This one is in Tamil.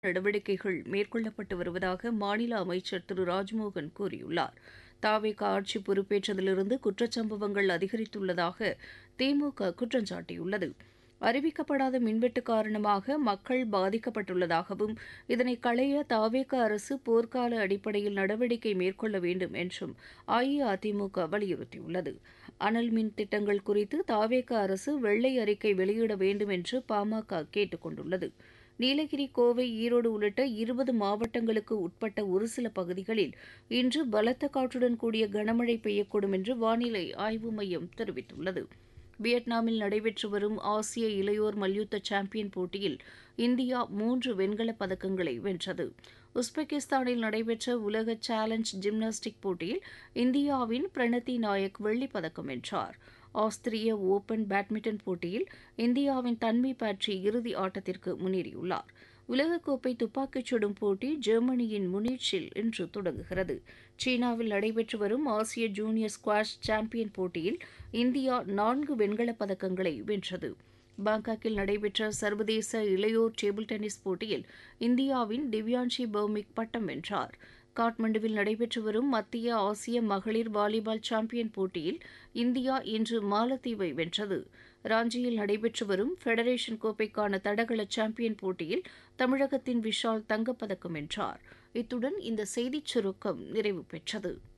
நடவடிக்கைகள் மேற்கொள்ளப்பட்டு வருவதாக மாநில அமைச்சர் திரு ராஜ்மோகன் கூறியுள்ளார் தாவேகா ஆட்சி பொறுப்பேற்றதிலிருந்து குற்றச்சம்பவங்கள் அதிகரித்துள்ளதாக திமுக குற்றம் சாட்டியுள்ளது அறிவிக்கப்படாத மின்வெட்டு காரணமாக மக்கள் பாதிக்கப்பட்டுள்ளதாகவும் இதனை களைய தாவேக அரசு போர்க்கால அடிப்படையில் நடவடிக்கை மேற்கொள்ள வேண்டும் என்றும் அஇஅதிமுக வலியுறுத்தியுள்ளது அனல் மின் திட்டங்கள் குறித்து தாவேக அரசு வெள்ளை அறிக்கை வெளியிட வேண்டும் என்று பாமக கேட்டுக் கொண்டுள்ளது நீலகிரி கோவை ஈரோடு உள்ளிட்ட இருபது மாவட்டங்களுக்கு உட்பட்ட ஒரு சில பகுதிகளில் இன்று பலத்த காற்றுடன் கூடிய கனமழை பெய்யக்கூடும் என்று வானிலை ஆய்வு மையம் தெரிவித்துள்ளது வியட்நாமில் நடைபெற்று வரும் ஆசிய இளையோர் மல்யுத்த சாம்பியன் போட்டியில் இந்தியா மூன்று வெண்கலப் பதக்கங்களை வென்றது உஸ்பெகிஸ்தானில் நடைபெற்ற உலக சேலஞ்ச் ஜிம்னாஸ்டிக் போட்டியில் இந்தியாவின் பிரணதி நாயக் வெள்ளிப் பதக்கம் வென்றார் ஆஸ்திரிய ஓபன் பேட்மிண்டன் போட்டியில் இந்தியாவின் தன்வி பேட்ரி இறுதி ஆட்டத்திற்கு முன்னேறியுள்ளார் உலகக்கோப்பை துப்பாக்கிச் சுடும் போட்டி ஜெர்மனியின் முனிச்சில் இன்று தொடங்குகிறது சீனாவில் நடைபெற்று வரும் ஆசிய ஜூனியர் ஸ்குவாஷ் சாம்பியன் போட்டியில் இந்தியா நான்கு வெண்கலப் பதக்கங்களை வென்றது பாங்காக்கில் நடைபெற்ற சர்வதேச இளையோர் டேபிள் டென்னிஸ் போட்டியில் இந்தியாவின் திவ்யான்ஷி பௌமிக் பட்டம் வென்றார் காட்மண்டுவில் நடைபெற்று வரும் மத்திய ஆசிய மகளிர் வாலிபால் சாம்பியன் போட்டியில் இந்தியா இன்று மாலத்தீவை வென்றது ராஞ்சியில் நடைபெற்று வரும் ஃபெடரேஷன் கோப்பைக்கான தடகள சாம்பியன் போட்டியில் தமிழகத்தின் விஷால் தங்கப்பதக்கம் வென்றார் இத்துடன் இந்த செய்திச் சுருக்கம் நிறைவு பெற்றது